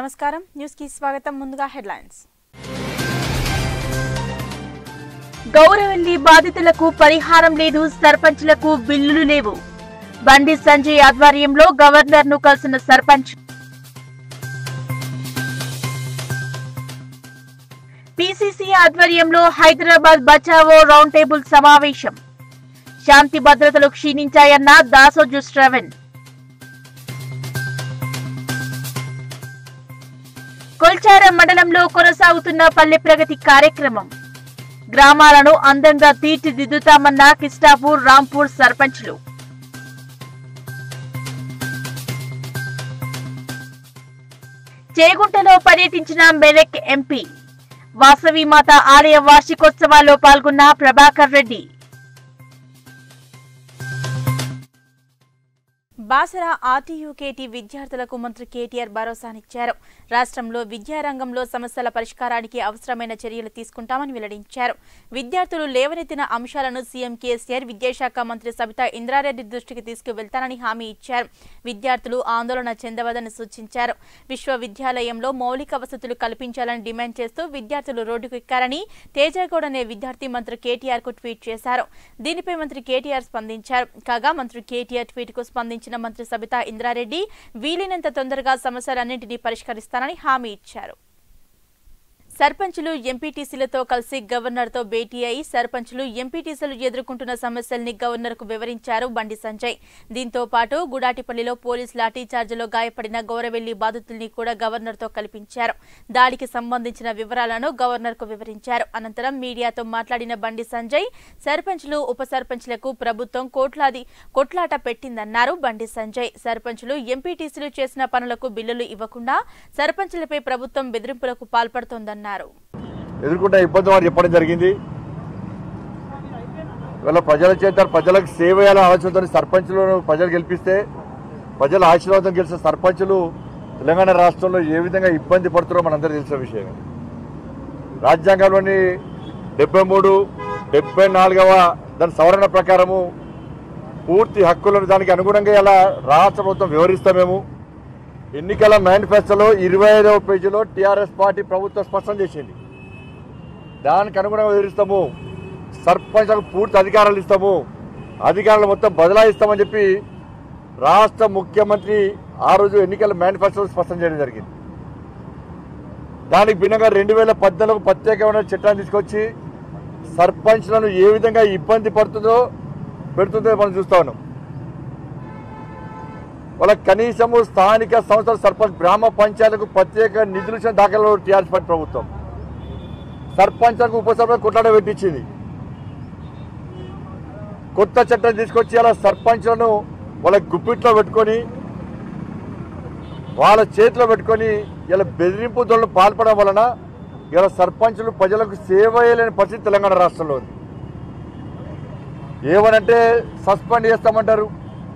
నమస్కారం న్యూస్ కి స్వాగతం ముందుగా హెడ్లైన్స్ గౌరవల్లి బాధితులకు పరిహారం లేదు సర్పంచ్లకు బిల్లులు లేవు బండి సంజయ్ ఆధ్వర్యంలో గవర్నర్ ను కలిసిన సర్పంచ్ పిసిసి ఆధ్వర్యంలో హైదరాబాద్ బచావో రౌండ్ టేబుల్ సమావేశం శాంతి భద్రతలు క్షీణించాయన్న దాసోజు శ్రవణ్ కొల్చారం మండలంలో కొనసాగుతున్న పల్లె ప్రగతి కార్యక్రమం గ్రామాలను అందంగా తీర్చిదిద్దుతామన్న కిస్టాపూర్ రాంపూర్ సర్పంచ్లు చేగుంటలో పర్యటించిన మెదక్ ఎంపీ వాసవి మాత ఆలయ వార్షికోత్సవాల్లో పాల్గొన్న ప్రభాకర్ రెడ్డి బాసర ఆర్టీయూకేటీ విద్యార్థులకు మంత్రి కేటీఆర్ భరోసానిచ్చారు రాష్ట్రంలో విద్యారంగంలో సమస్యల పరిష్కారానికి అవసరమైన చర్యలు తీసుకుంటామని వెల్లడించారు విద్యార్థులు లేవనెత్తిన అంశాలను సీఎం కేసీఆర్ విద్యాశాఖ మంత్రి సబితా ఇంద్రారెడ్డి దృష్టికి తీసుకువెళ్తానని హామీ ఇచ్చారు విద్యార్థులు ఆందోళన చెందవదని సూచించారు విశ్వవిద్యాలయంలో మౌలిక వసతులు కల్పించాలని డిమాండ్ చేస్తూ విద్యార్థులు రోడ్డుకు ఎక్కారని తేజగౌడ్ అనే విద్యార్థి మంత్రి కేటీఆర్ కు ట్వీట్ చేశారు దీనిపై మంత్రి కేటీఆర్ స్పందించారు కాగా మంత్రి కేటీఆర్ ట్వీట్ కు స్పందించిన మంత్రి సబితా ఇంద్రారెడ్డి వీలైనంత తొందరగా సమస్యలన్నింటినీ పరిష్కరిస్తానని హామీ ఇచ్చారు సర్పంచులు ఎంపీటీసీలతో కలిసి గవర్నర్తో భేటీ అయి సర్పంచులు ఎంపీటీసీలు ఎదుర్కొంటున్న సమస్యల్ని గవర్నర్కు వివరించారు బండి సంజయ్ దీంతో పాటు గుడాటిపల్లిలో పోలీస్ లాఠీ చార్జిలో గాయపడిన గౌరవెల్లి బాధితుల్ని కూడా గవర్నర్తో కల్పించారు దాడికి సంబంధించిన వివరాలను గవర్నర్కు వివరించారు అనంతరం మీడియాతో మాట్లాడిన బండి సంజయ్ సర్పంచులు ఉప సర్పంచ్లకు ప్రభుత్వం కోట్లాది కొట్లాట పెట్టిందన్నారు బండి సంజయ్ సర్పంచులు ఎంపీటీసీలు చేసిన పనులకు బిల్లులు ఇవ్వకుండా సర్పంచులపై ప్రభుత్వం బెదిరింపులకు పాల్పడుతోందన్నారు ఎదుర్కొంటే ఇబ్బంది వారు చెప్పడం జరిగింది ఇవాళ ప్రజల చేత ప్రజలకు సేవ చేయాలని ఆలోచనతో సర్పంచులను ప్రజలు గెలిపిస్తే ప్రజల ఆశీర్వాదం గెలిచిన సర్పంచులు తెలంగాణ రాష్ట్రంలో ఏ విధంగా ఇబ్బంది పడుతున్నారో మనందరూ తెలిసిన విషయం రాజ్యాంగంలోని డెబ్బై మూడు డెబ్బై నాలుగవ దాని సవరణ ప్రకారము పూర్తి హక్కులను దానికి అనుగుణంగా ఇలా రాష్ట్ర ప్రభుత్వం వివరిస్తామేమో ఎన్నికల మేనిఫెస్టోలో ఇరవై ఐదవ పేజీలో టీఆర్ఎస్ పార్టీ ప్రభుత్వం స్పష్టం చేసింది దానికి అనుగుణంగా వివరిస్తాము సర్పంచ్లకు పూర్తి అధికారాలు ఇస్తాము అధికారాలు మొత్తం బదలాయిస్తామని చెప్పి రాష్ట్ర ముఖ్యమంత్రి ఆ రోజు ఎన్నికల మేనిఫెస్టోలో స్పష్టం చేయడం జరిగింది దానికి భిన్నంగా రెండు వేల పద్నాలుగు ప్రత్యేకమైన చట్టాన్ని తీసుకొచ్చి సర్పంచ్లను ఏ విధంగా ఇబ్బంది పడుతుందో పెడుతుందో మనం చూస్తా ఉన్నాం వాళ్ళ కనీసము స్థానిక సంస్థల సర్పంచ్ గ్రామ పంచాయతీలకు ప్రత్యేక నిధులు ఇచ్చిన దాఖలు టీఆర్ఎస్ పార్టీ ప్రభుత్వం సర్పంచ్లకు ఉప సర్పంచ్ కొట్లాడ పెట్టించింది కొత్త చట్టం తీసుకొచ్చి అలా సర్పంచ్లను వాళ్ళ గుప్పిట్లో పెట్టుకొని వాళ్ళ చేతిలో పెట్టుకొని ఇలా బెదిరింపు దొరలు పాల్పడడం వలన ఇలా సర్పంచులు ప్రజలకు సేవ చేయలేని పరిస్థితి తెలంగాణ రాష్ట్రంలో ఉంది ఏమనంటే సస్పెండ్ చేస్తామంటారు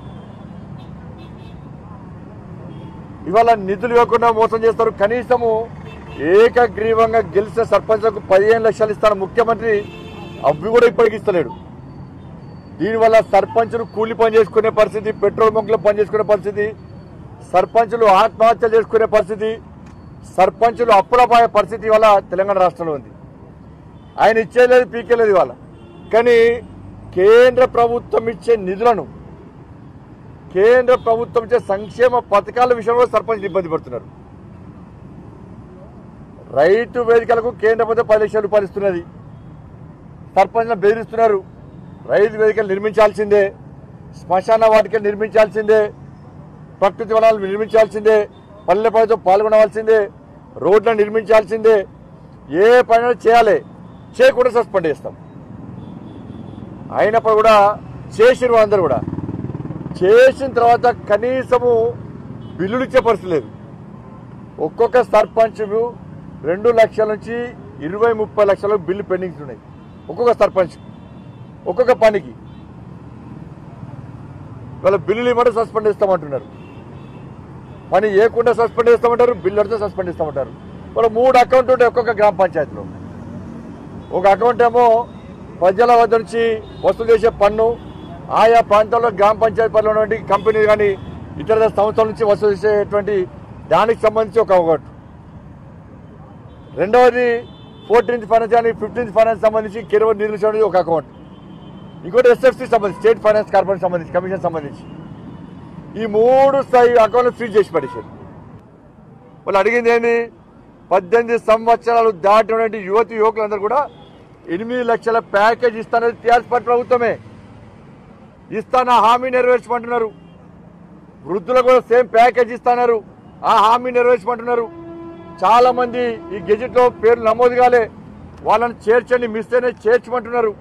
ఇవాళ నిధులు ఇవ్వకుండా మోసం చేస్తారు కనీసము ఏకగ్రీవంగా గెలిచిన సర్పంచ్లకు పదిహేను లక్షలు ఇస్తాను ముఖ్యమంత్రి అవి కూడా ఇప్పటికి ఇస్తలేడు దీనివల్ల సర్పంచులు కూలి పని చేసుకునే పరిస్థితి పెట్రోల్ బంకులో పని చేసుకునే పరిస్థితి సర్పంచులు ఆత్మహత్య చేసుకునే పరిస్థితి సర్పంచులు అప్పులపాయ పరిస్థితి వల్ల తెలంగాణ రాష్ట్రంలో ఉంది ఆయన ఇచ్చేలేదు పీకేలేదు ఇవాళ కానీ కేంద్ర ప్రభుత్వం ఇచ్చే నిధులను కేంద్ర ప్రభుత్వం ఇచ్చే సంక్షేమ పథకాల విషయంలో సర్పంచ్లు ఇబ్బంది పడుతున్నారు రైతు వేదికలకు కేంద్ర ప్రభుత్వం పది లక్షల రూపాయలు ఇస్తున్నది సర్పంచ్లను బెదిరిస్తున్నారు రైతు వేదికలు నిర్మించాల్సిందే శ్మశాన వాటికలు నిర్మించాల్సిందే ప్రకృతి వనాలు నిర్మించాల్సిందే పల్లె పనితో పాల్గొనవలసిందే రోడ్లను నిర్మించాల్సిందే ఏ పని చేయాలి చేయకుండా సస్పెండ్ చేస్తాం అయినప్పుడు కూడా చేసిన అందరూ కూడా చేసిన తర్వాత కనీసము బిల్లులు ఇచ్చే పరిస్థితి లేదు ఒక్కొక్క సర్పంచ్ రెండు లక్షల నుంచి ఇరవై ముప్పై లక్షల బిల్లు పెండింగ్స్ ఉన్నాయి ఒక్కొక్క సర్పంచ్ ఒక్కొక్క పనికి వాళ్ళ బిల్లులు ఇవ్వడం సస్పెండ్ చేస్తామంటున్నారు పని ఏకుండా సస్పెండ్ చేస్తామంటారు బిల్లు అడితే సస్పెండ్ చేస్తామంటారు వాళ్ళ మూడు అకౌంట్ ఉంటాయి ఒక్కొక్క గ్రామ పంచాయతీలో ఒక అకౌంట్ ఏమో ప్రజల వద్ద నుంచి వసూలు చేసే పన్ను ఆయా ప్రాంతాల్లో గ్రామ పంచాయతీ పరిధిలో ఉన్నటువంటి కంపెనీ కానీ ఇతర సంస్థల నుంచి వసూలు చేసేటువంటి దానికి సంబంధించి ఒక అకౌంట్ రెండవది ఫోర్టీన్త్ ఫైనాన్స్ కానీ ఫిఫ్టీన్త్ ఫైనాన్స్ సంబంధించి కిరవ నిధులు అనేది ఒక అకౌంట్ ఇంకోటి ఎస్ఎఫ్సి సంబంధించి స్టేట్ ఫైనాన్స్ కార్పొరేషన్ సంబంధించి కమిషన్ సంబంధించి ఈ మూడు స్థాయి అకౌంట్లు ఫ్రీజ్ చేసి పడేశారు వాళ్ళు అడిగింది ఏంటి పద్దెనిమిది సంవత్సరాలు దాటినటువంటి యువతి యువకులందరూ కూడా ఎనిమిది లక్షల ప్యాకేజ్ ఇస్తానని టీఆర్ఎస్ పార్టీ ప్రభుత్వమే ఇస్తాన హామీ నెరవేర్చమంటున్నారు వృద్ధులకు కూడా సేమ్ ప్యాకేజ్ ఇస్తున్నారు ఆ హామీ నెరవేర్చమంటున్నారు చాలా మంది ఈ గెజెట్ లో పేర్లు నమోదు కాలే వాళ్ళని చేర్చండి మిస్ అయినా చేర్చమంటున్నారు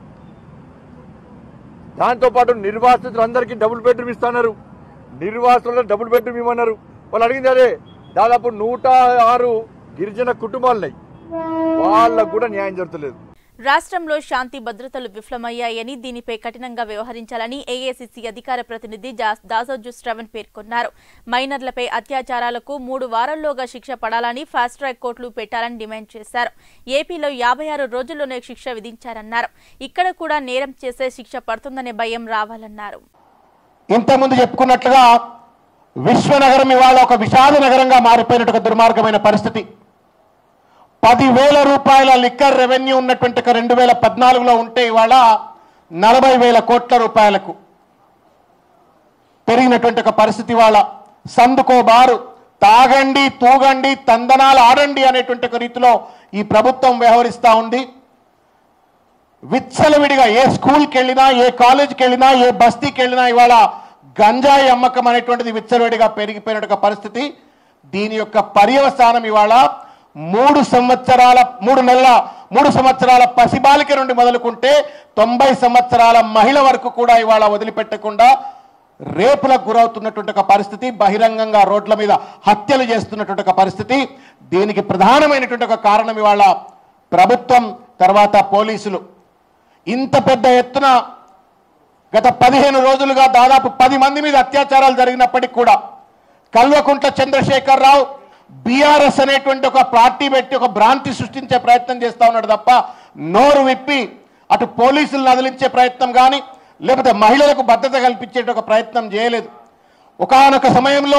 దాంతో పాటు నిర్వాసితులందరికీ డబుల్ బెడ్రూమ్ ఇస్తున్నారు నిర్వాసితుల్లో డబుల్ బెడ్రూమ్ ఇవ్వమన్నారు వాళ్ళు అడిగింది అదే దాదాపు నూట ఆరు గిరిజన కుటుంబాలున్నాయి వాళ్ళకు కూడా న్యాయం జరుగుతలేదు రాష్ట్రంలో శాంతి భద్రతలు విఫలమయ్యాయని దీనిపై కఠినంగా వ్యవహరించాలని ఏఐసిసి అధికార ప్రతినిధి జా- దాసోజు శ్రవణ్ పేర్కొన్నారు మైనర్లపై అత్యాచారాలకు మూడు వారాల్లోగా శిక్ష పడాలని ఫాస్ట్ ట్రాక్ కోర్టులు పెట్టాలని డిమాండ్ చేశారు ఏపీలో యాభై ఆరు రోజుల్లోనే శిక్ష విధించారన్నారు ఇక్కడ కూడా నేరం చేసే శిక్ష పడుతుందనే భయం రావాలన్నారు ఇంతకుముందు చెప్పుకున్నట్లుగా విశ్వనగరం ఇవాళ ఒక విషాద నగరంగా మారిపోయినట్టు ఒక దుర్మార్గమైన పరిస్థితి పదివేల రూపాయల లిక్కర్ రెవెన్యూ ఉన్నటువంటి ఒక రెండు వేల పద్నాలుగులో ఉంటే ఇవాళ నలభై వేల కోట్ల రూపాయలకు పెరిగినటువంటి ఒక పరిస్థితి ఇవాళ సందుకో బారు తాగండి తూగండి తందనాలు ఆడండి అనేటువంటి ఒక రీతిలో ఈ ప్రభుత్వం వ్యవహరిస్తూ ఉంది విచ్చలవిడిగా ఏ స్కూల్కి వెళ్ళినా ఏ కాలేజీకి వెళ్ళినా ఏ బస్తీకి వెళ్ళినా ఇవాళ గంజాయి అమ్మకం అనేటువంటిది విచ్చలవిడిగా పెరిగిపోయిన ఒక పరిస్థితి దీని యొక్క పర్యవసానం ఇవాళ మూడు సంవత్సరాల మూడు నెలల మూడు సంవత్సరాల పసిబాలిక నుండి మొదలుకుంటే తొంభై సంవత్సరాల మహిళ వరకు కూడా ఇవాళ వదిలిపెట్టకుండా రేపులకు గురవుతున్నటువంటి ఒక పరిస్థితి బహిరంగంగా రోడ్ల మీద హత్యలు చేస్తున్నటువంటి ఒక పరిస్థితి దీనికి ప్రధానమైనటువంటి ఒక కారణం ఇవాళ ప్రభుత్వం తర్వాత పోలీసులు ఇంత పెద్ద ఎత్తున గత పదిహేను రోజులుగా దాదాపు పది మంది మీద అత్యాచారాలు జరిగినప్పటికీ కూడా కల్వకుంట్ల చంద్రశేఖర్ రావు బీఆర్ఎస్ అనేటువంటి ఒక పార్టీ పెట్టి ఒక భ్రాంతి సృష్టించే ప్రయత్నం చేస్తా ఉన్నాడు తప్ప నోరు విప్పి అటు పోలీసులను అదిలించే ప్రయత్నం కానీ లేకపోతే మహిళలకు భద్రత కల్పించే ఒక ప్రయత్నం చేయలేదు ఒకానొక సమయంలో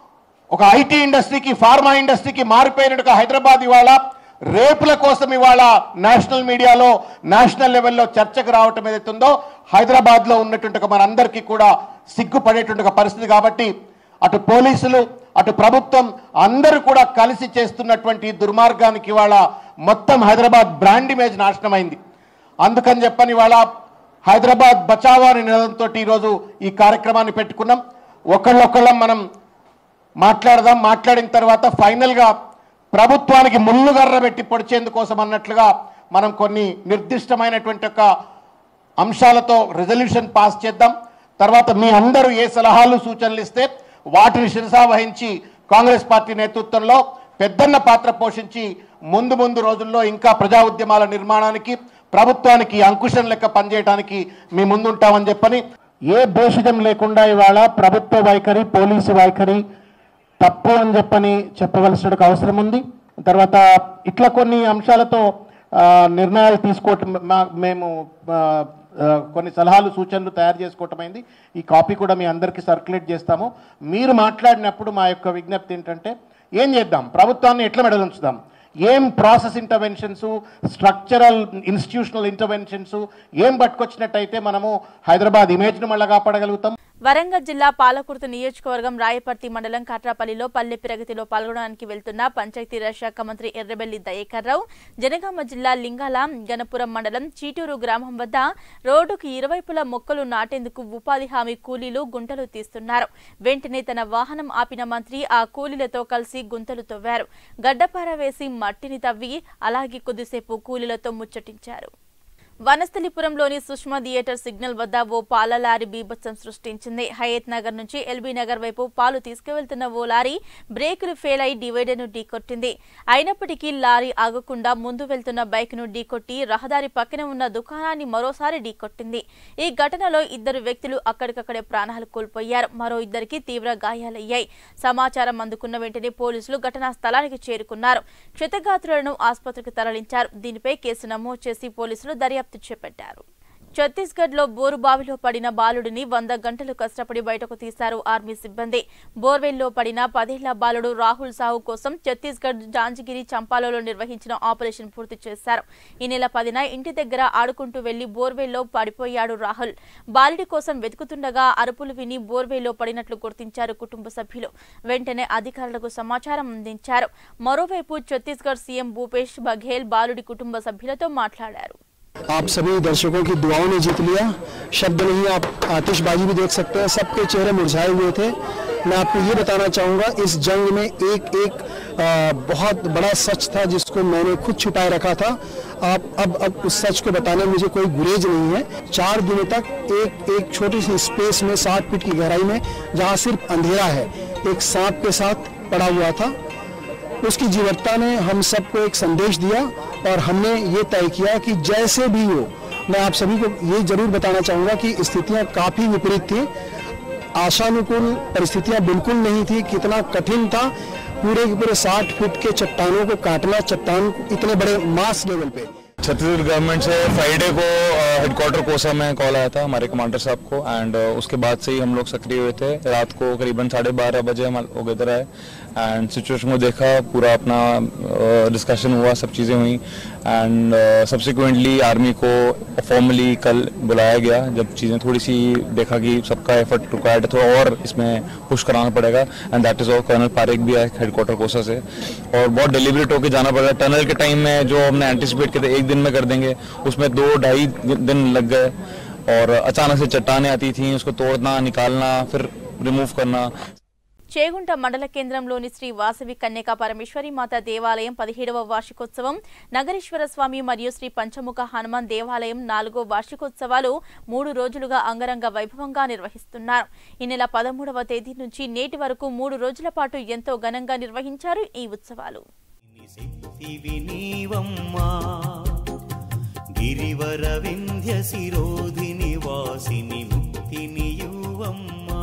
ఒక ఐటీ ఇండస్ట్రీకి ఫార్మా ఇండస్ట్రీకి మారిపోయినట్టుగా హైదరాబాద్ ఇవాళ రేపుల కోసం ఇవాళ నేషనల్ మీడియాలో నేషనల్ లెవెల్లో చర్చకు రావటం ఏదైతుందో హైదరాబాద్లో ఉన్నటువంటి ఒక మనందరికీ కూడా సిగ్గుపడేటువంటి ఒక పరిస్థితి కాబట్టి అటు పోలీసులు అటు ప్రభుత్వం అందరూ కూడా కలిసి చేస్తున్నటువంటి ఈ దుర్మార్గానికి ఇవాళ మొత్తం హైదరాబాద్ బ్రాండ్ ఇమేజ్ నాశనమైంది అందుకని చెప్పని ఇవాళ హైదరాబాద్ బచావో అనే నినాదంతో ఈరోజు ఈ కార్యక్రమాన్ని పెట్టుకున్నాం ఒకళ్ళొకళ్ళం మనం మాట్లాడదాం మాట్లాడిన తర్వాత ఫైనల్గా ప్రభుత్వానికి ముళ్ళుగర్ర పెట్టి పొడిచేందుకోసం అన్నట్లుగా మనం కొన్ని నిర్దిష్టమైనటువంటి ఒక అంశాలతో రెజల్యూషన్ పాస్ చేద్దాం తర్వాత మీ అందరూ ఏ సలహాలు సూచనలు ఇస్తే వాటిని శిరసా వహించి కాంగ్రెస్ పార్టీ నేతృత్వంలో పెద్దన్న పాత్ర పోషించి ముందు ముందు రోజుల్లో ఇంకా ప్రజా ఉద్యమాల నిర్మాణానికి ప్రభుత్వానికి అంకుశం లెక్క పనిచేయడానికి మీ ముందుంటామని చెప్పని ఏ భేషజం లేకుండా ఇవాళ ప్రభుత్వ వైఖరి పోలీసు వైఖరి తప్పు అని చెప్పని చెప్పవలసిన ఒక అవసరం ఉంది తర్వాత ఇట్లా కొన్ని అంశాలతో ఆ, నిర్ణయాలు తీసుకోవటం మా- మేము ఆ, ఆ, కొన్ని సలహాలు సూచనలు తయారు చేసుకోవటం అయింది ఈ కాపీ కూడా మీ అందరికీ సర్క్యులేట్ చేస్తాము మీరు మాట్లాడినప్పుడు మా యొక్క విజ్ఞప్తి ఏంటంటే ఏం చేద్దాం ప్రభుత్వాన్ని ఎట్లా మెడలుంచుదాం ఏం process interventions structural institutional interventions ఏం పట్టుకొచ్చినట్టయితే మనము హైదరాబాద్ ఇమేజ్ను మళ్ళీ కాపాడగలుగుతాం వరంగల్ జిల్లా పాలకుర్తి నియోజకవర్గం రాయపర్తి మండలం కాట్రాపల్లిలో పల్లె ప్రగతిలో పాల్గొనడానికి వెళ్తున్న పంచాయతీరాజ్ శాఖ మంత్రి ఎర్రబెల్లి దయేకర్ రావు జనగామ జిల్లా లింగాల గణపురం మండలం చీటూరు గ్రామం వద్ద రోడ్డుకు ఇరువైపులా మొక్కలు నాటేందుకు ఉపాధి హామీ కూలీలు గుంటలు తీస్తున్నారు వెంటనే తన వాహనం ఆపిన మంత్రి ఆ కూలీలతో కలిసి గుంతలు తవ్వారు గడ్డపార వేసి మట్టిని తవ్వి అలాగే కొద్దిసేపు కూలీలతో ముచ్చటించారు వనస్థలిపురంలోని సుష్మా థియేటర్ సిగ్నల్ వద్ద ఓ పాల లారీ బీభత్సం సృష్టించింది హయత్ నగర్ నుంచి ఎల్బీ నగర్ వైపు పాలు తీసుకువెళ్తున్న ఓ లారీ బ్రేకులు ఫెయిల్ అయి డివైడర్ను ఢీకొట్టింది అయినప్పటికీ లారీ ఆగకుండా ముందు వెళ్తున్న బైక్ను ఢీకొట్టి రహదారి పక్కన ఉన్న దుకాణాన్ని మరోసారి ఢీకొట్టింది ఈ ఘటనలో ఇద్దరు వ్యక్తులు అక్కడికక్కడే ప్రాణాలు కోల్పోయారు మరో ఇద్దరికి తీవ్ర గాయాలయ్యాయి సమాచారం అందుకున్న వెంటనే పోలీసులు ఘటనా స్థలానికి చేరుకున్నారు క్షతగాత్రులను ఆసుపత్రికి తరలించారు దీనిపై కేసు నమోదు చేసి పోలీసులు దర్యాప్తు చేపట్టారు ఛత్తీస్గఢ్లో బోరు బావిలో పడిన బాలుడిని వంద గంటలు కష్టపడి బయటకు తీశారు ఆర్మీ సిబ్బంది బోర్వెల్లో పడిన పదేళ్ల బాలుడు రాహుల్ సాహు కోసం ఛత్తీస్గఢ్ జాంజిగిరి చంపాలలో నిర్వహించిన ఆపరేషన్ పూర్తి చేశారు ఈ నెల పదిన ఇంటి దగ్గర ఆడుకుంటూ వెళ్లి బోర్వెల్లో పడిపోయాడు రాహుల్ బాలుడి కోసం వెతుకుతుండగా అరుపులు విని బోర్వెల్లో పడినట్లు గుర్తించారు కుటుంబ సభ్యులు వెంటనే అధికారులకు సమాచారం అందించారు మరోవైపు ఛత్తీస్గఢ్ సీఎం భూపేష్ బఘేల్ బాలుడి కుటుంబ సభ్యులతో మాట్లాడారు आप सभी दर्शकों की दुआओं ने जीत लिया शब्द नहीं आप आतिशबाजी भी देख सकते हैं सबके चेहरे मुरझाए हुए थे मैं आपको ये बताना चाहूँगा इस जंग में एक एक आ, बहुत बड़ा सच था जिसको मैंने खुद छुपाए रखा था आप अब अब उस सच को बताने में मुझे कोई गुरेज नहीं है चार दिनों तक एक एक छोटी सी स्पेस में सात फीट की गहराई में जहाँ सिर्फ अंधेरा है एक सांप के साथ पड़ा हुआ था उसकी जीवटता ने हम सबको एक संदेश दिया और हमने ये तय किया कि जैसे भी हो मैं आप सभी को ये जरूर बताना चाहूँगा कि स्थितियाँ काफ़ी विपरीत थी आशानुकूल परिस्थितियाँ बिल्कुल नहीं थी कितना कठिन था पूरे के पूरे साठ फीट के चट्टानों को काटना चट्टान को इतने बड़े मास लेवल पे छत्तीसगढ़ गवर्नमेंट से फ्राइडे को हेडक्वार्टर कोसा में कॉल आया था हमारे कमांडर साहब को एंड उसके बाद से ही हम लोग सक्रिय हुए थे रात को करीबन साढ़े बारह बजे हम लोग इधर आए एंड सिचुएशन को देखा पूरा अपना डिस्कशन हुआ सब चीज़ें हुई एंड सब्सिक्वेंटली आर्मी को फॉर्मली कल बुलाया गया जब चीज़ें थोड़ी सी देखा कि सबका एफर्ट रिक्वायर्ड है थोड़ा और इसमें पुश कराना पड़ेगा and that is all colonel Parekh भी आए हेडक्वार्टर कोसा से और बहुत डिलीवरेट होकर जाना पड़ेगा टनल के टाइम में जो हमने एंटिसिपेट किया था एक दिन में कर देंगे उसमें दो ढाई दिन लग गए और अचानक से चट्टाने आती थी उसको तोड़ना निकालना फिर रिमूव करना చేగుంట మండల కేంద్రంలోని శ్రీ వాసవి కన్యకా పరమేశ్వరి మాత దేవాలయం పదిహేడవ వార్షికోత్సవం నగరేశ్వర స్వామి మరియు శ్రీ పంచముఖ హనుమాన్ దేవాలయం నాలుగో వార్షికోత్సవాలు మూడు రోజులుగా అంగరంగ వైభవంగా నిర్వహిస్తున్నారు ఈ నెల పదమూడవ తేదీ నుంచి నేటి వరకు మూడు రోజుల పాటు ఎంతో ఘనంగా నిర్వహించారు ఈ ఉత్సవాలు శక్తివి నీవమ్మా గిరివర వింధ్య శిరోధిని వాసిని ముక్తిని యువమ్మా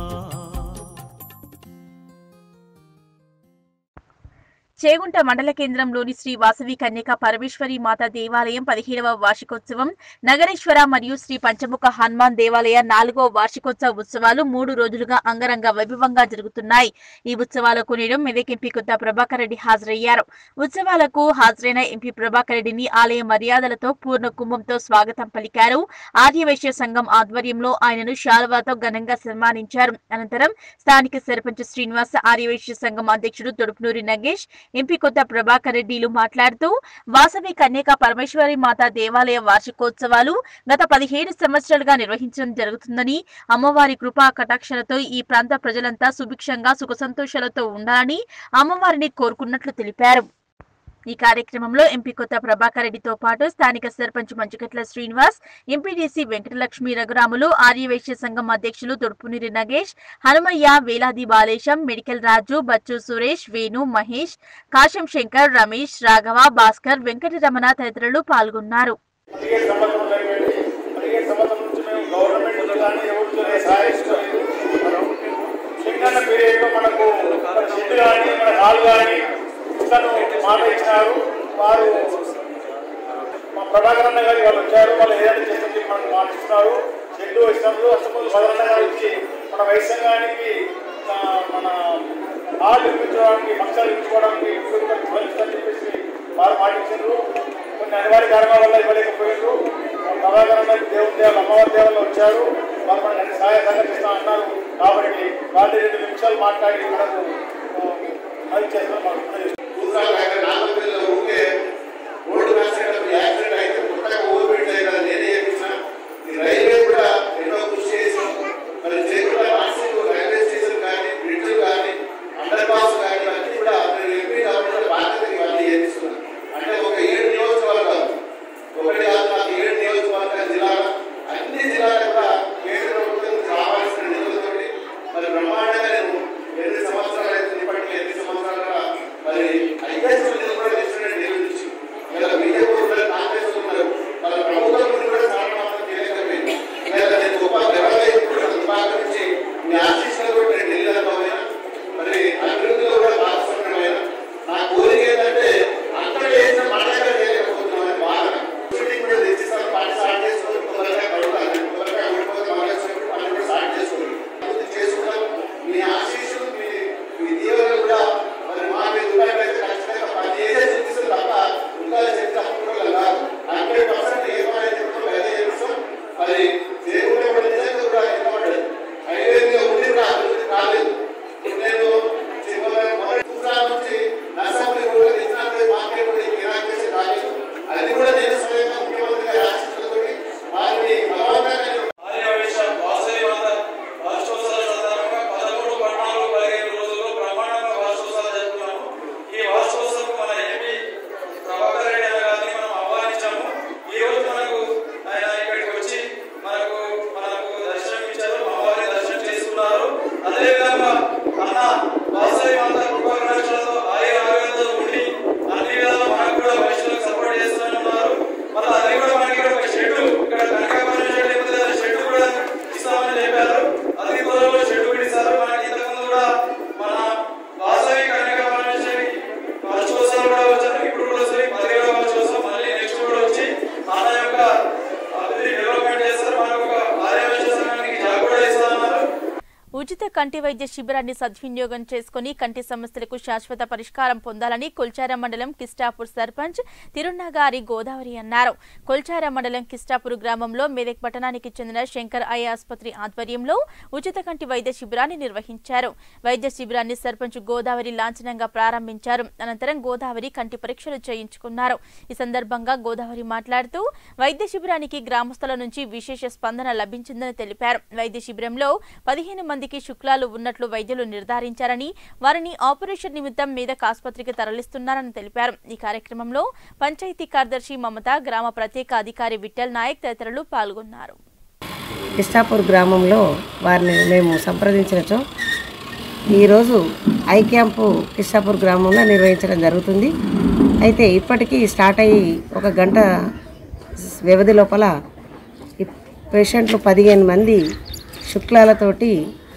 చేగుంట మండల కేంద్రంలోని శ్రీ వాసవి కన్యక పరమేశ్వరి మాత దేవాలయం పదిహేడవ వార్షికోత్సవం నగరేశ్వర మరియు శ్రీ పంచముఖ హనుమాన్ దేవాలయ నాలుగో వార్షికోత్సవ ఉత్సవాలు మూడు రోజులుగా అంగరంగ వైభవంగా జరుగుతున్నాయి ఈ ఉత్సవాలకు నేడు మెదక్ ఎంపీ కొత్త ప్రభాకర్ రెడ్డి హాజరయ్యారు ఉత్సవాలకు హాజరైన ఎంపీ ప్రభాకర్ రెడ్డిని ఆలయ మర్యాదలతో పూర్ణ కుంభంతో స్వాగతం పలికారు ఆర్యవైశ్య సంఘం ఆధ్వర్యంలో ఆయనను శాలువాతో ఘనంగా సన్మానించారు అనంతరం స్థానిక సర్పంచ్ శ్రీనివాస ఆర్యవైశ్య సంఘం అధ్యక్షుడు తొడుపునూరి నగేష్ ఎంపీ కొత్త ప్రభాకర్ రెడ్డిలు మాట్లాడుతూ వాసవి కన్యక పరమేశ్వరి మాత దేవాలయ వార్షికోత్సవాలు గత పదిహేడు సంవత్సరాలుగా నిర్వహించడం జరుగుతుందని అమ్మవారి కృపా కటాక్షలతో ఈ ప్రాంత ప్రజలంతా సుభిక్షంగా సుఖ సంతోషాలతో ఉండాలని అమ్మవారిని కోరుకున్నట్లు తెలిపారు ఈ కార్యక్రమంలో ఎంపీ కొత్త ప్రభాకర్ రెడ్డితో పాటు స్థానిక సర్పంచ్ మంచుకట్ల శ్రీనివాస్ ఎంపీడీసీ వెంకటలక్ష్మి రఘురాములు ఆర్యవైశ్య సంఘం అధ్యక్షులు తొడుపునిరి నగేష్ హనుమయ్య వేలాది బాలేశం మెడికల్ రాజు బచ్చు సురేష్ వేణు మహేష్ కాశం శంకర్ రమేష్ రాఘవ భాస్కర్ వెంకటరమణ తదితరులు పాల్గొన్నారు పదిహేడు సంవత్సరం అయిపోయింది పదిహేడు సంవత్సరం నుంచి మేము గవర్నమెంట్ నుంచి కానీ ఎవరితో సహాయించలేదు సింగన్న పీరియడ్లో మనకు మన షెడ్ కానీ మన హాల్ కానీ ఇతను మాట ఇచ్చినారు వారు మా ప్రభాకర్ అన్న గారు వాళ్ళు వచ్చారు వాళ్ళు ఏదైనా చేస్తుంది మనకు మాట ఇస్తున్నారు షెడ్ ఇచ్చినప్పుడు అసలు భద్రన్న గారు వచ్చి మన వైద్య సంఘానికి ఆ, మన హాల్ నిర్మించడానికి ఫంక్షన్ నిర్మించుకోవడానికి అని చెప్పేసి వారు మాట ఇచ్చారు కొన్ని అనివార్య కారణాల వల్ల ఇవ్వలేకపోయారు ప్రభాకర్ అన్న దేవుని దేవాలు అమ్మవారి దేవాలు వచ్చారు వారు మనకు అన్ని సహాయ సహకరిస్తా అన్నారు కాబట్టి వాళ్ళు రెండు నిమిషాలు మాట్లాడి మనకు ఆ, అది చేస్తాం మనకు కూసాలు ఆయన నాలుగు ఉంటే రోడ్డు రాసేటప్పుడు యాక్సిడెంట్ అయితే కొత్తగా ఊరు పెట్టాయి కదా నేనే చెప్పిన ఈ రైల్వే కూడా ఎన్నో కృషి చేసాం మరి చేతుల నాసిక్ రైల్వే స్టేషన్ కానీ బ్రిడ్జ్ కానీ అండర్ పాస్ కానీ అన్ని కూడా నేను ఎంపీ కాబట్టి బాధ్యత ఇవన్నీ చేస్తున్నాను అంటే ఒక ఏడు నియోజకవర్గాలు ఒకటి కాదు నాకు ఏడు నియోజకవర్గాల జిల్లాలు అన్ని జిల్లాలు కూడా కేంద్ర ప్రభుత్వం నుంచి రావాల్సిన నిధులతోటి మరి బ్రహ్మాండంగా నేను ఎన్ని సంవత్సరాలు అయితే ఇప్పటికీ ఎన్ని సంవత్సరాలు కూడా మరి ఐఏఎస్ నిధులు కూడా తెచ్చినట్టు నిరూపించు ఇలా బీజేపీ ఉన్నారు కాంగ్రెస్ ఉన్నారు వాళ్ళ ప్రభుత్వం నుండి కూడా చాలా మాత్రం చేయలేకపోయింది లేదా నేను గొప్ప గర్వంగా ఇప్పుడు విభాగం నుంచి మీ ఆశీస్సులు కూడా నేను ఢిల్లీలో మరి అభివృద్ధిలో కూడా భాగస్వామ్యమైన నా కోరిక ఏంటంటే అంతా చేసిన మన దగ్గర చేయలేకపోతున్నామని బాధ షూటింగ్ కూడా తెచ్చిస్తాను పార్టీ స్టార్ట్ చేసుకొని తొందరగా కలుగుతాను ఉచిత కంటి వైద్య శిబిరాన్ని సద్వినియోగం చేసుకుని కంటి సమస్యలకు శాశ్వత పరిష్కారం పొందాలని కొల్చారం మండలం కిస్టాపూర్ సర్పంచ్ తిరున్నగారి గోదావరి అన్నారు కొల్చారం మండలం కిస్టాపూర్ గ్రామంలో మెదక్ పట్టణానికి చెందిన శంకర్ ఐ ఆసుపత్రి ఆధ్వర్యంలో ఉచిత కంటి వైద్య శిబిరాన్ని నిర్వహించారు వైద్య శిబిరాన్ని సర్పంచ్ గోదావరి లాంఛనంగా ప్రారంభించారు అనంతరం గోదావరి కంటి పరీక్షలు చేయించుకున్నారు ఈ సందర్భంగా గోదావరి మాట్లాడుతూ వైద్య శిబిరానికి గ్రామస్తుల నుంచి విశేష స్పందన లభించిందని తెలిపారు వైద్య శిబిరంలో పదిహేను మందికి శుక్లాలు ఉన్నట్లు వైద్యులు నిర్ధారించారని వారిని ఆపరేషన్ నిమిత్తం మీదక్ ఆసుపత్రికి తరలిస్తున్నారని తెలిపారు ఈ కార్యక్రమంలో పంచాయతీ కార్యదర్శి మమత గ్రామ ప్రత్యేక అధికారి విఠల్ నాయక్ తదితరులు పాల్గొన్నారు ఇష్టాపూర్ గ్రామంలో వారిని మేము సంప్రదించినచో ఈరోజు ఐ క్యాంపు కిష్టాపూర్ గ్రామంలో నిర్వహించడం జరుగుతుంది అయితే ఇప్పటికీ స్టార్ట్ అయ్యి ఒక గంట వ్యవధి లోపల ఈ పేషెంట్లు పదిహేను మంది శుక్లాలతోటి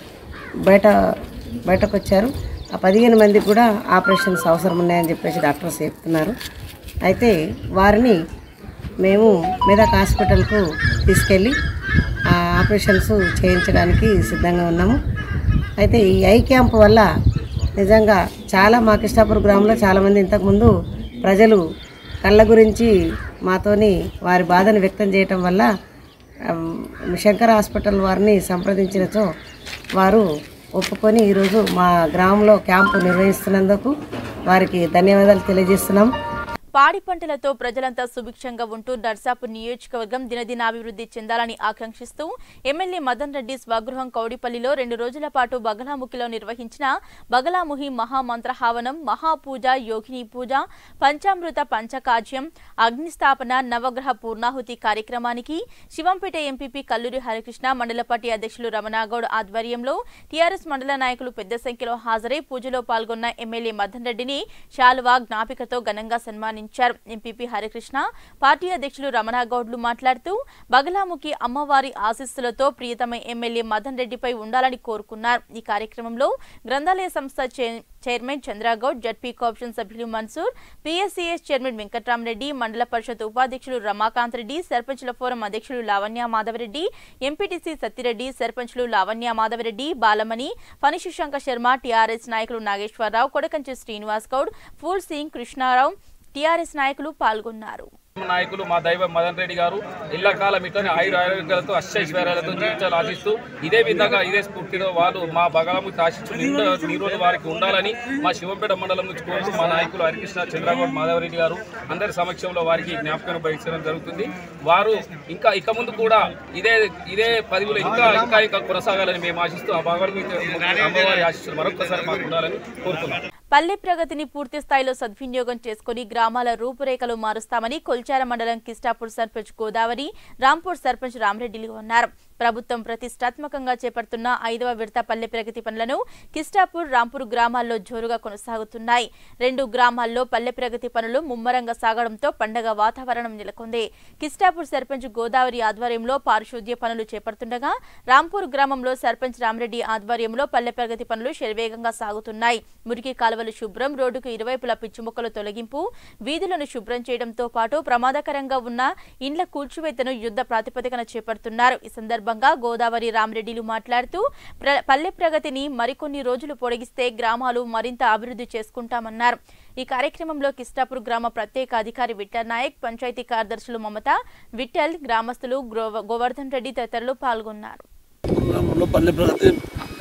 బయట బయటకు వచ్చారు ఆ పదిహేను మందికి కూడా ఆపరేషన్స్ అవసరం ఉన్నాయని చెప్పేసి డాక్టర్స్ చెప్తున్నారు అయితే వారిని మేము మెదక్ హాస్పిటల్కు తీసుకెళ్ళి ఆ ఆపరేషన్స్ చేయించడానికి సిద్ధంగా ఉన్నాము అయితే ఈ ఐ క్యాంప్ వల్ల నిజంగా చాలా మా కిష్టాపూర్ గ్రామంలో చాలామంది ఇంతకుముందు ప్రజలు కళ్ళ గురించి మాతోని వారి బాధను వ్యక్తం చేయటం వల్ల ఆ, శంకర్ హాస్పిటల్ వారిని సంప్రదించినచో వారు ఒప్పుకొని ఈరోజు మా గ్రామంలో క్యాంపు నిర్వహిస్తున్నందుకు వారికి ధన్యవాదాలు తెలియజేస్తున్నాం పాడి పంటలతో ప్రజలంతా సుభిక్షంగా ఉంటూ నర్సాపూర్ నియోజకవర్గం దినదినాభివృద్ధి చెందాలని ఆకాంక్షిస్తూ ఎమ్మెల్యే మదన్ రెడ్డి స్వగృహం కౌడిపల్లిలో రెండు రోజుల పాటు బగలాముఖిలో నిర్వహించిన బగలాముహి మహామంత్రహావనం మహాపూజ యోగిని పూజ పంచామృత పంచకాజ్యం అగ్నిస్థాపన నవగ్రహ పూర్ణాహుతి కార్యక్రమానికి శివంపేట ఎంపీపీ కల్లూరి హరికృష్ణ మండల పార్టీ అధ్యక్షులు రమణాగౌడ్ ఆధ్వర్యంలో టీఆర్ఎస్ మండల నాయకులు పెద్ద సంఖ్యలో హాజరై పూజలో పాల్గొన్న ఎమ్మెల్యే మదన్ రెడ్డిని శాలువా జ్ఞాపికతో ఘనంగా సన్మానించారు ఎంపీపీ హరికృష్ణ పార్టీ అధ్యక్షులు రమణాగౌడ్లు మాట్లాడుతూ బగలాముఖి అమ్మవారి ఆశీస్సులతో ప్రియతమ ఎమ్మెల్యే మదన్ రెడ్డిపై ఉండాలని కోరుకున్నారు ఈ కార్యక్రమంలో గ్రంథాలయ సంస్థ chair- chairman Chandragoud ZP co-option సభ్యులు మన్సూర్ పిఎస్సిఎస్ చైర్మన్ వెంకట్రామరెడ్డి మండల పరిషత్ ఉపాధ్యక్షులు రమాకాంత్ రెడ్డి సర్పంచుల ఫోరం అధ్యక్షులు లావణ్య మాధవరెడ్డి ఎంపీటీసీ సత్తిరెడ్డి సర్పంచులు లావణ్య మాధవరెడ్డి బాలమణి ఫణి శశాంక శర్మ టీఆర్ఎస్ నాయకులు నాగేశ్వరరావు కొడకంచి శ్రీనివాస్ గౌడ్ ఫూల్ సింగ్ కృష్ణారావు టీఆర్ఎస్ నాయకులు పాల్గొన్నారు నాయకులు మా దైవ మదన్ రెడ్డి గారు ఇళ్లకాలం ఇట్లనే ఆయుర ఆరోగ్యాలతో అష్టైశ్వర్యాలతో జీవించాలని ఆశిస్తూ ఇదే విధంగా ఇదే స్ఫూర్తితో వాళ్ళు మా బగలము ఆశిస్తూ నిండు నీరోజు వారికి ఉండాలని మా శివంపేట మండలం నుంచి కోరుతూ మా నాయకులు హరికృష్ణ చంద్రగౌడ్ మాధవరెడ్డి గారు అందరి సమక్షంలో వారికి జ్ఞాపకం వహించడం జరుగుతుంది వారు ఇంకా ఇక ముందు కూడా ఇదే ఇదే పదవిలో ఇంకా ఇంకా ఇంకా కొనసాగాలని మేము ఆశిస్తూ ఆ భగవద్గీత అమ్మవారి ఆశిస్తులు మరొకసారి మాకు ఉండాలని కోరుతున్నాం పల్లె ప్రగతిని పూర్తి స్థాయిలో సద్వినియోగం చేసుకుని గ్రామాల రూపురేఖలు మారుస్తామని కొల్చార మండలం కిస్టాపూర్ సర్పంచ్ గోదావరి రాంపూర్ సర్పంచ్ రామరెడ్డిలు అన్నారు ప్రభుత్వం ప్రతిష్టాత్మకంగా చేపడుతున్న ఐదవ విడత పల్లె ప్రగతి పనులను కిస్టాపూర్ రాంపూర్ గ్రామాల్లో జోరుగా కొనసాగుతున్నాయి రెండు గ్రామాల్లో పల్లె ప్రగతి పనులు ముమ్మరంగా సాగడంతో పండగ వాతావరణం నెలకొంది కిస్టాపూర్ సర్పంచ్ గోదావరి ఆధ్వర్యంలో పారిశుద్ధ్య పనులు చేపడుతుండగా రాంపూర్ గ్రామంలో సర్పంచ్ రామరెడ్డి ఆధ్వర్యంలో పల్లె ప్రగతి పనులు శరవేగంగా సాగుతున్నాయి మురికి కాలువలు శుభ్రం రోడ్డుకు ఇరువైపులా పిచ్చి మొక్కల తొలగింపు వీధులను శుభ్రం చేయడంతో పాటు ప్రమాదకరంగా ఉన్న ఇండ్ల కూల్చివేతను యుద్ధ ప్రాతిపదికన చేపడుతున్నారు ఈ సందర్భంగా గోదావరి రామరెడ్డిలు మాట్లాడుతూ ప్ర- పల్లె ప్రగతిని మరికొన్ని రోజులు పొడిగిస్తే గ్రామాలు మరింత అభివృద్ధి చేసుకుంటామన్నారు ఈ కార్యక్రమంలో కిస్టాపూర్ గ్రామ ప్రత్యేక అధికారి విఠల్ నాయక్ పంచాయతీ కార్యదర్శులు మమత విఠల్ గ్రామస్తులు గ్రో- గోవర్ధన్ రెడ్డి తదితరులు పాల్గొన్నారు గ్రామంలో పల్లె ప్రగతి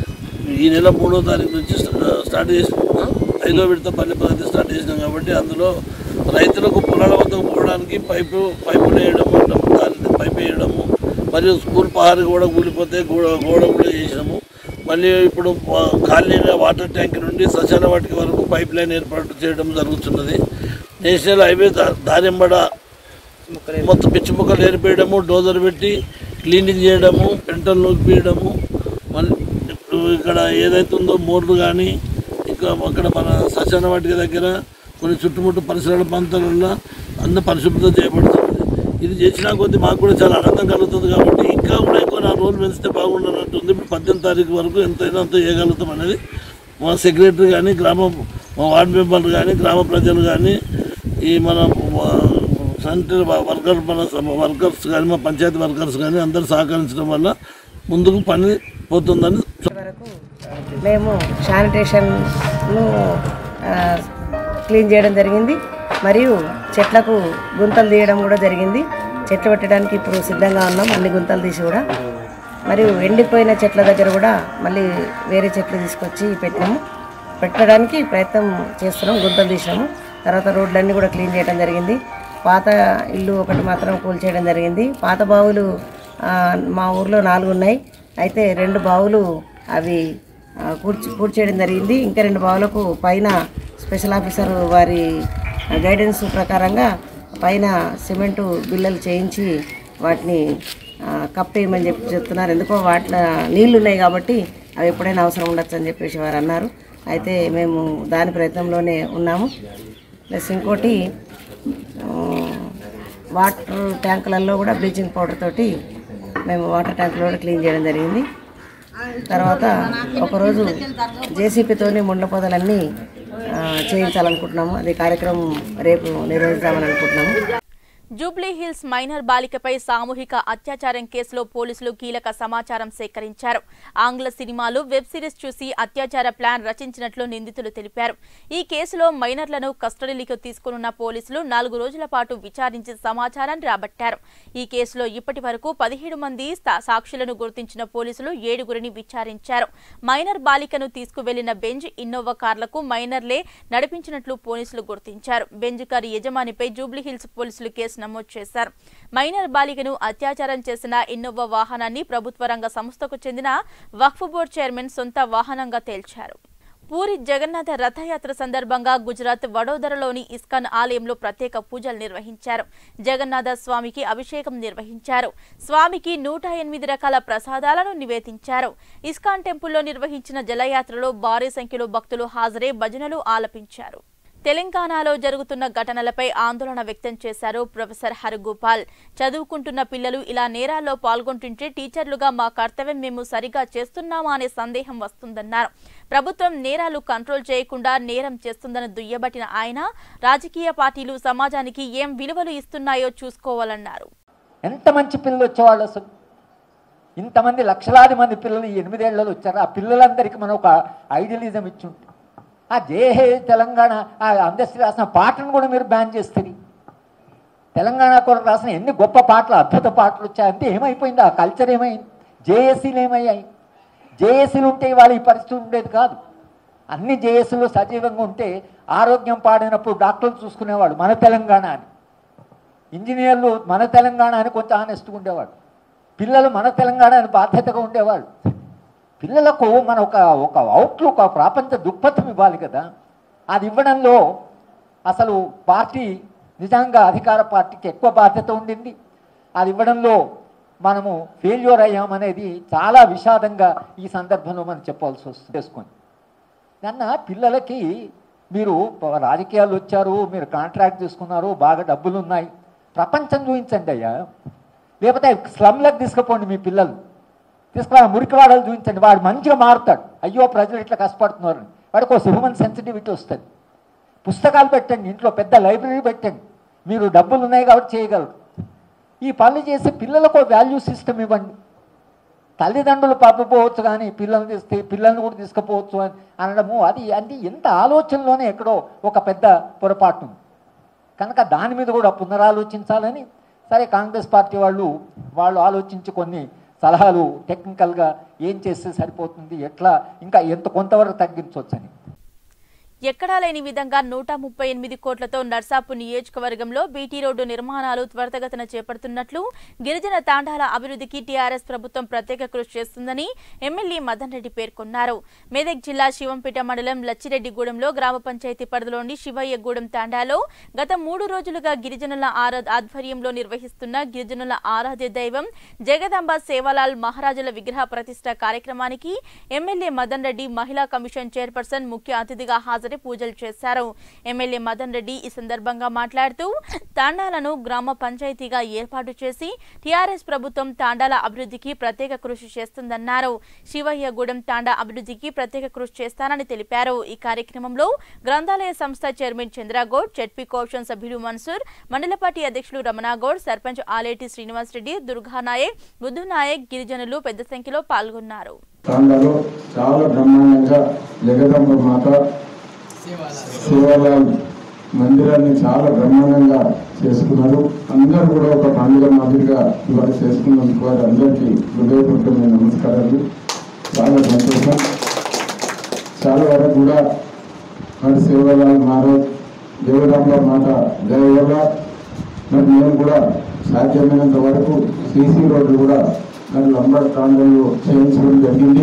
ఈ నెల మూడో తారీఖు నుంచి స్టా- స్టార్ట్ చేసి ఐదో విడత పల్లె ప్రగతి స్టార్ట్ చేసినాం కాబట్టి అందులో రైతులకు పొలాల వద్దకు పోవడానికి పైపు పైపులు వేయడము దాని పైపు వేయడము మరియు స్కూల్ పహారి కూడా కూలిపోతే గోడ గోడ కూడా చేసినాము మళ్ళీ ఇప్పుడు వా- కాలనీ వాటర్ ట్యాంక్ నుండి శ్మశాన వాటికి వరకు పైప్ లైన్ ఏర్పాటు చేయడం జరుగుతున్నది నేషనల్ హైవే దా- దారింబడ మొత్తం పిచ్చి మొక్కలు ఏరిపేయడము డోజర్ పెట్టి క్లీనింగ్ చేయడము పెంటలు నూపియడము మళ్ళీ ఇప్పుడు ఇక్కడ ఏదైతే ఉందో మోర్లు కానీ ఇంకా అక్కడ మన శ్మశాన వాటిక దగ్గర కొన్ని చుట్టుముట్టు పరిసరాల ప్రాంతాలలో అంత పరిశుభ్రత చేయబడుతుంది ఇది చేసినా కొద్దీ మాకు కూడా చాలా ఆనందం కలుగుతుంది కాబట్టి ఇంకా కూడా ఎక్కువ నా రోజులు పెంచితే బాగుండనట్టుంది ఇప్పుడు పద్దెనిమిది తారీఖు వరకు ఎంతైనా అంత చేయగలుగుతాం అనేది మా సెక్రటరీ కానీ గ్రామ మా వార్డు మెంబర్లు కానీ గ్రామ ప్రజలు కానీ ఈ మన సెంటర్ వర్కర్ మన వర్కర్స్ కానీ మా పంచాయతీ వర్కర్స్ కానీ అందరూ సహకరించడం వల్ల ముందుకు పని పోతుందని మేము శానిటేషన్ను ఆ, క్లీన్ చేయడం జరిగింది మరియు చెట్లకు గుంతలు తీయడం కూడా జరిగింది చెట్లు పెట్టడానికి ఇప్పుడు సిద్ధంగా ఉన్నాం అన్ని గుంతలు తీసి కూడా మరియు ఎండిపోయిన చెట్ల దగ్గర కూడా మళ్ళీ వేరే చెట్లు తీసుకొచ్చి పెట్టినాము పెట్టడానికి ప్రయత్నం చేస్తున్నాం గుంతలు తీసినాము తర్వాత రోడ్లన్నీ కూడా క్లీన్ చేయడం జరిగింది పాత ఇల్లు ఒకటి మాత్రం కూల్చేయడం జరిగింది పాత బావులు ఆ, మా ఊర్లో నాలుగు ఉన్నాయి అయితే రెండు బావులు అవి ఆ, పూడ్చి పూడ్చేయడం జరిగింది ఇంకా రెండు బావులకు పైన స్పెషల్ ఆఫీసర్ వారి గైడెన్స్ ప్రకారంగా పైన సిమెంటు బిల్లలు చేయించి వాటిని ఆ, కప్పేయమని చెప్పి చెప్తున్నారు ఎందుకో వాటిలో నీళ్లు ఉన్నాయి కాబట్టి అవి ఎప్పుడైనా అవసరం ఉండొచ్చు అని చెప్పేసి వారు అన్నారు అయితే మేము దాని ప్రయత్నంలోనే ఉన్నాము ప్లస్ ఇంకోటి ఆ, వాటర్ ట్యాంకులలో కూడా బ్లీచింగ్ పౌడర్ తోటి మేము వాటర్ ట్యాంకులు కూడా క్లీన్ చేయడం జరిగింది తర్వాత ఒకరోజు జేసీపీతోని ముండ్ల పొదలన్నీ ఆ, చేయించాలనుకుంటున్నాము అది కార్యక్రమం రేపు నిర్వహిద్దామని అనుకుంటున్నాము జూబ్లీ హిల్స్ మైనర్ బాలికపై సామూహిక అత్యాచారం కేసులో పోలీసులు కీలక సమాచారం సేకరించారు ఆంగ్ల సినిమాలు వెబ్ సిరీస్ చూసి అత్యాచార ప్లాన్ రచించినట్లు నిందితులు తెలిపారు ఈ కేసులో మైనర్లను కస్టడీలోకి తీసుకున్న పోలీసులు నాలుగు రోజుల పాటు విచారించి సమాచారాన్ని రాబట్టారు ఈ కేసులో ఇప్పటి వరకు పదిహేడు మంది సా- సాక్షులను గుర్తించిన పోలీసులు ఏడుగురిని విచారించారు మైనర్ బాలికను తీసుకువెళ్లిన బెంజ్ ఇన్నోవా కార్లకు మైనర్లే నడిపించినట్లు పోలీసులు గుర్తించారు బెంజ్ కారు యజమానిపై జూబ్లీహిల్స్ పోలీసులు కేసు నమోదు చేశారు మైనర్ బాలికను అత్యాచారం చేసిన ఇన్నోవా వాహనాన్ని ప్రభుత్వ రంగ సంస్థకు చెందిన వక్ఫ్ బోర్డు చైర్మన్ సొంత వాహనంగా తేల్చారు పూరి జగన్నాథ రథయాత్ర సందర్భంగా గుజరాత్ వడోదరలోని ఇస్కాన్ ఆలయంలో ప్రత్యేక పూజలు నిర్వహించారు జగన్నాథ స్వామికి అభిషేకం నిర్వహించారు స్వామికి నూట ఎనిమిది రకాల ప్రసాదాలను నివేదించారు ఇస్కాన్ టెంపుల్లో నిర్వహించిన జలయాత్రలో భారీ సంఖ్యలో భక్తులు హాజరై భజనలు ఆలపించారు తెలంగాణలో జరుగుతున్న ఘటనలపై ఆందోళన వ్యక్తం చేశారు ప్రొఫెసర్ హరగోపాల్ చదువుకుంటున్న పిల్లలు ఇలా నేరాల్లో పాల్గొంటుంటే టీచర్లుగా మా కర్తవ్యం మేము సరిగా చేస్తున్నామా అనే సందేహం వస్తుందన్నారు ప్రభుత్వం నేరాలు కంట్రోల్ చేయకుండా నేరం చేస్తుందని దుయ్యబట్టిన ఆయన రాజకీయ పార్టీలు సమాజానికి ఏం విలువలు ఇస్తున్నాయో చూసుకోవాలన్నారు ఎంత మంచి పిల్లలు వచ్చేవాళ్ళు అసలు ఇంతమంది లక్షలాది మంది పిల్లలు ఈ ఎనిమిదేళ్లలో వచ్చారు ఆ పిల్లలందరికీ మనం ఒక ఐడియలిజం ఇచ్చుంటాం ఆ జేహే తెలంగాణ ఆ అందశ్రీ రాసిన పాటను కూడా మీరు బ్యాన్ చేస్తుంది తెలంగాణ కొరకు రాసిన ఎన్ని గొప్ప పాటలు అద్భుత పాటలు వచ్చాయంటే ఏమైపోయింది ఆ కల్చర్ ఏమైంది జేఏసీలు ఏమయ్యాయి జేఏసీలు ఉంటే ఇవాళ ఈ పరిస్థితి ఉండేది కాదు అన్ని జేఏసీలు సజీవంగా ఉంటే ఆరోగ్యం పాడినప్పుడు డాక్టర్లు చూసుకునేవాడు మన తెలంగాణ అని ఇంజనీర్లు మన తెలంగాణ అని కొంచెం ఆనెస్ట్గా ఉండేవాడు పిల్లలు మన తెలంగాణ అని బాధ్యతగా ఉండేవాళ్ళు పిల్లలకు మన ఒక ఒక అవుట్లుక్ ఒక ప్రపంచ దృక్పథం ఇవ్వాలి కదా అది ఇవ్వడంలో అసలు పార్టీ నిజంగా అధికార పార్టీకి ఎక్కువ బాధ్యత ఉండింది అది ఇవ్వడంలో మనము ఫెయిల్యూర్ అయ్యామనేది చాలా విషాదంగా ఈ సందర్భంలో మనం చెప్పాల్సి వస్తుంది చేసుకొని నన్న పిల్లలకి మీరు రాజకీయాలు వచ్చారు మీరు కాంట్రాక్ట్ తీసుకున్నారు బాగా డబ్బులు ఉన్నాయి ప్రపంచం చూపించండి అయ్యా లేకపోతే స్లమ్లకు తీసుకుపోండి మీ పిల్లలు తీసుకురా మురికివాడలు చూపించండి వాడు మంచిగా మారుతాడు అయ్యో ప్రజలు ఇట్లా కష్టపడుతున్నారు అని. వాడికి ఒక హ్యూమన్ సెన్సిటివిటీ వస్తుంది పుస్తకాలు పెట్టండి ఇంట్లో పెద్ద లైబ్రరీ పెట్టండి మీరు డబ్బులు ఉన్నాయి కాబట్టి చేయగలరు ఈ పనులు చేసి పిల్లలకు వాల్యూ సిస్టమ్ ఇవ్వండి తల్లిదండ్రులు పంపపోవచ్చు కానీ పిల్లల్ని తీస్తే పిల్లల్ని కూడా తీసుకుపోవచ్చు అని అనడము అది అంటే ఎంత ఆలోచనలోనే ఎక్కడో ఒక పెద్ద పొరపాటు ఉంది కనుక దాని మీద కూడా పునరాలోచించాలని సరే కాంగ్రెస్ పార్టీ వాళ్ళు వాళ్ళు ఆలోచించి కొన్ని సలహాలు టెక్నికల్గా ఏం చేస్తే సరిపోతుంది ఎట్లా ఇంకా ఎంత కొంతవరకు తగ్గించవచ్చని ఎక్కడా లేని విధంగా నూట ముప్పై ఎనిమిది కోట్లతో నర్సాపు నియోజకవర్గంలో బీటీ రోడ్డు నిర్మాణాలు త్వరితగతిన చేపడుతున్నట్లు గిరిజన తాండాల అభివృద్ధికి టీఆర్ఎస్ ప్రభుత్వం ప్రత్యేక కృషి చేస్తుందని ఎమ్మెల్యే మదన్ రెడ్డి పేర్కొన్నారు మెదక్ జిల్లా శివంపేట మండలం లచ్చిరెడ్డిగూడెంలో గ్రామ పంచాయతీ పరిధిలోని శివయ్యగూడెం తాండాలో గత మూడు రోజులుగా గిరిజనుల ఆరా ఆధ్వర్యంలో నిర్వహిస్తున్న గిరిజనుల ఆరాధ్య దైవం జగదాంబ సేవాలాల్ మహారాజుల విగ్రహ ప్రతిష్ట కార్యక్రమానికి ఎమ్మెల్యే మదన్ రెడ్డి మహిళా కమిషన్ చైర్పర్సన్ ముఖ్య అతిథిగా హాజరై మొదటి పూజలు చేశారు ఎమ్మెల్యే మదన్ రెడ్డి ఈ సందర్భంగా మాట్లాడుతూ తాండాలను గ్రామ పంచాయతీగా ఏర్పాటు చేసి టీఆర్ఎస్ ప్రభుత్వం తాండాల అభివృద్ధికి ప్రత్యేక కృషి చేస్తుందన్నారు శివయ్యగూడెం తాండా అభివృద్ధికి ప్రత్యేక కృషి చేస్తానని తెలిపారు ఈ కార్యక్రమంలో గ్రంథాలయ సంస్థ చైర్మన్ చంద్రగౌడ్ చెట్పీ కోషన్ సభ్యులు మన్సూర్ మండలపాటి అధ్యక్షులు రమణాగౌడ్ సర్పంచ్ ఆలేటి శ్రీనివాస్ రెడ్డి దుర్గానాయక్ బుద్ధు నాయక్ గిరిజనులు పెద్ద సంఖ్యలో పాల్గొన్నారు తాండాలో చాలా బ్రహ్మాండంగా జగదంబ మాత శివాలయం మందిరాన్ని చాలా బ్రహ్మాండంగా చేసుకున్నారు అందరూ కూడా ఒక పండుగ మాదిరిగా ఇవాళ చేసుకున్నందుకు వారి అందరికీ హృదయపూర్వకమైన నమస్కారాలు చాలా సంతోషం చాలా వరకు కూడా మరి శివలాల్ మహారాజ్ దేవరాంబ మాత దయ వల్ల మరి మేము కూడా సాధ్యమైనంత వరకు సీసీ రోడ్లు కూడా మరి లంబర్ ప్రాంతంలో చేయించడం జరిగింది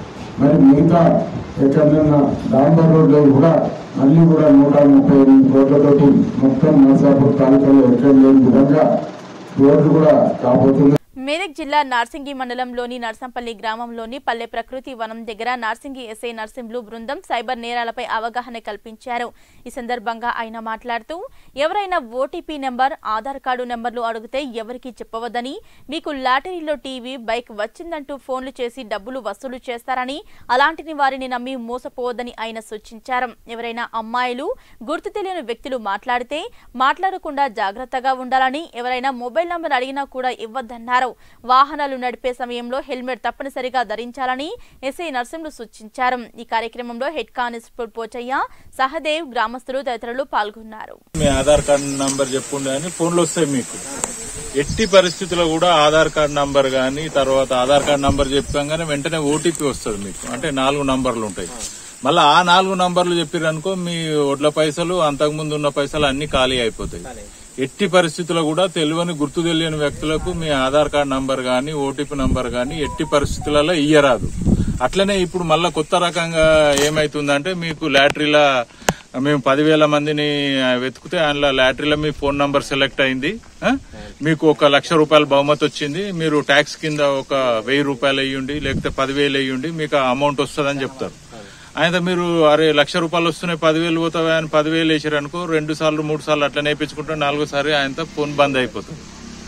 మరి మిగతా ఎక్కడైనా డాంబర్ రోడ్లు కూడా మళ్ళీ కూడా నూట ముప్పై ఎనిమిది కోట్లతోటి మొత్తం నర్సాపూర్ తాలూకాలో ఎక్కడ లేని విధంగా రోడ్లు కూడా కాబోతుంది మెదక్ జిల్లా నార్సింగి మండలంలోని నర్సంపల్లి గ్రామంలోని పల్లె ప్రకృతి వనం దగ్గర నార్సింగి ఎస్ఐ నర్సింహులు బృందం సైబర్ నేరాలపై అవగాహన కల్పించారు ఈ సందర్భంగా ఆయన మాట్లాడుతూ ఎవరైనా ఓటీపీ నెంబర్ ఆధార్ కార్డు నెంబర్లు అడిగితే ఎవరికీ చెప్పవద్దని మీకు లాటరీలో టీవీ బైక్ వచ్చిందంటూ ఫోన్లు చేసి డబ్బులు వసూలు చేస్తారని అలాంటిని వారిని నమ్మి మోసపోవద్దని ఆయన సూచించారు ఎవరైనా అమ్మాయిలు గుర్తు తెలియని వ్యక్తులు మాట్లాడితే మాట్లాడకుండా జాగ్రత్తగా ఉండాలని ఎవరైనా మొబైల్ నంబర్ అడిగినా కూడా ఇవ్వద్దన్నారు వాహనాలు నడిపే సమయంలో హెల్మెట్ తప్పనిసరిగా ధరించాలని ఎస్ఐ నర్సింహులు సూచించారు ఈ కార్యక్రమంలో హెడ్ కానిస్టేబుల్ పోచయ్య సహదేవ్ గ్రామస్తులు తదితరులు పాల్గొన్నారు మీ ఆధార్ కార్డు నంబర్ చెప్పుండే అని ఫోన్లు వస్తాయి మీకు ఎట్టి పరిస్థితుల్లో కూడా ఆధార్ కార్డు నంబర్ గానీ తర్వాత ఆధార్ కార్డు నంబర్ చెప్పగానే వెంటనే ఓటీపీ వస్తుంది మీకు అంటే నాలుగు నంబర్లు ఉంటాయి మళ్ళీ ఆ నాలుగు నంబర్లు చెప్పారనుకో మీ ఒడ్ల పైసలు అంతకుముందు ఉన్న పైసలు అన్ని ఖాళీ అయిపోతాయి ఎట్టి పరిస్థితుల్లో కూడా తెలియని గుర్తు తెలియని వ్యక్తులకు మీ ఆధార్ కార్డు నంబర్ గానీ ఓటీపీ నంబర్ గానీ ఎట్టి పరిస్థితులలో ఇయ్యరాదు అట్లనే ఇప్పుడు మళ్ళా కొత్త రకంగా ఏమైతుందంటే మీకు లాటరీలా మేము పదివేల మందిని వెతికితే అందులో లాటరీలో మీ ఫోన్ నంబర్ సెలెక్ట్ అయింది ఆ? మీకు ఒక లక్ష రూపాయల బహుమతి వచ్చింది మీరు ట్యాక్స్ కింద ఒక వెయ్యి రూపాయలు అయ్యుండి లేకపోతే పదివేలు అయ్యుండి మీకు ఆ అమౌంట్ వస్తుందని చెప్తారు ఆయన మీరు అరే లక్ష రూపాయలు వస్తున్నాయి పదివేలు పోతావా అని పదివేలు వేసారు అనుకో రెండు సార్లు మూడు సార్లు అట్లా నేర్పించుకుంటే నాలుగోసారి ఆయనతో ఫోన్ బంద్ అయిపోతుంది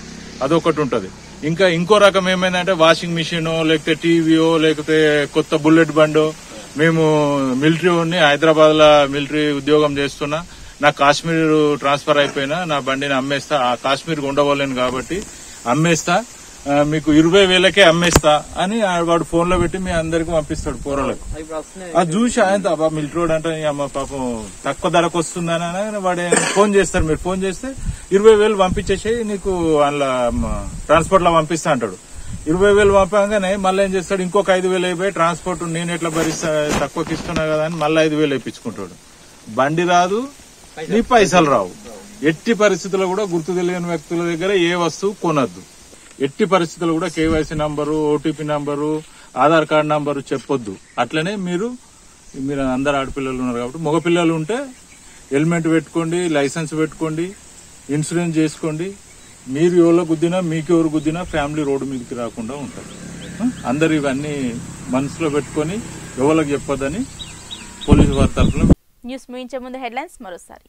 అదొకటి ఉంటది ఇంకా ఇంకో రకం ఏమైందంటే వాషింగ్ మిషన్ లేకపోతే టీవీయో లేకపోతే కొత్త బుల్లెట్ బండో మేము మిలిటరీ ఉన్ని హైదరాబాద్ లో మిలిటరీ ఉద్యోగం చేస్తున్నా నా కాశ్మీర్ ట్రాన్స్ఫర్ అయిపోయినా నా బండిని అమ్మేస్తా ఆ కాశ్మీర్ ఉండవలేను కాబట్టి అమ్మేస్తా ఆ, మీకు ఇరవై వేలకే అమ్మేస్తా అని ఆ వాడు ఫోన్ లో పెట్టి మీ అందరికి పంపిస్తాడు పోరలకు అది చూసి ఆయన అబ్బా మిలిటరీ వాడు అంటే ఈ అమ్మ పాపం తక్కువ ధరకు వస్తుందని అనగానే వాడు ఏం ఫోన్ చేస్తారు మీరు ఫోన్ చేస్తే ఇరవై వేలు పంపించేసి నీకు అందులో ట్రాన్స్పోర్ట్ లో పంపిస్తా అంటాడు ఇరవై వేలు పంపగానే మళ్ళీ ఏం చేస్తాడు ఇంకొక ఐదు వేలు అయిపోయి ట్రాన్స్పోర్ట్ నేను ఎట్లా భరిస్తా తక్కువకి ఇస్తున్నా కదా అని మళ్ళీ ఐదు వేలు వేయించుకుంటాడు బండి రాదు నీ పైసలు రావు ఎట్టి పరిస్థితుల్లో కూడా గుర్తు తెలియని వ్యక్తుల దగ్గర ఏ వస్తువు కొనద్దు ఎట్టి పరిస్థితుల్లో కూడా KYC number OTP number Aadhaar card number చెప్పొద్దు అట్లనే మీరు మీరు అందరు ఆడపిల్లలు ఉన్నారు కాబట్టి మగపిల్లలు ఉంటే హెల్మెట్ పెట్టుకోండి లైసెన్స్ పెట్టుకోండి ఇన్సూరెన్స్ చేసుకోండి మీరు ఎవరో గుద్దినా మీకు ఎవరు గుద్దినా ఫ్యామిలీ రోడ్డు మీదకి రాకుండా ఉంటారు ఆ? అందరు ఇవన్నీ మనసులో పెట్టుకొని ఎవరికి చెప్పొద్దని పోలీసు వారి తరఫున న్యూస్ ముగించే ముందు హెడ్లైన్స్ మరోసారి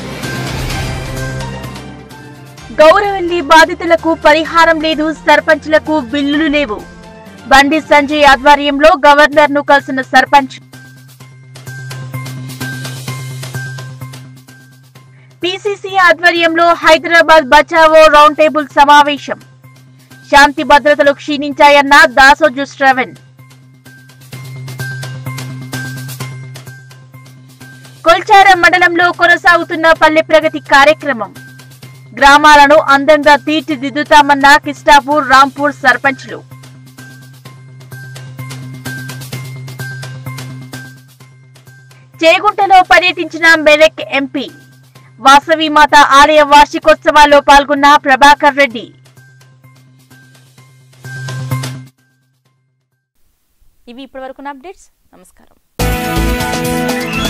గౌరవల్లి బాధితులకు పరిహారం లేదు సర్పంచ్లకు బిల్లులు లేవు బండి సంజయ్ ఆధ్వర్యంలో గవర్నర్ ను కలిసిన సర్పంచ్ పిసిసి ఆధ్వర్యంలో హైదరాబాద్ బచావో రౌండ్ టేబుల్ సమావేశం శాంతి భద్రతలు క్షీణించాయన్న దాసోజు శ్రవణ్ కొల్చారం మండలంలో కొనసాగుతున్న పల్లె ప్రగతి కార్యక్రమం గ్రామాలను అందంగా తీర్చిదిద్దుతామన్న కిస్టాపూర్ రాంపూర్ సర్పంచ్లు చేగుంటలో పర్యటించిన మెదక్ ఎంపీ వాసవి మాత ఆలయ వార్షికోత్సవాల్లో పాల్గొన్న ప్రభాకర్ రెడ్డి ఇవి ఇప్పటివరకు అప్డేట్స్ నమస్కారం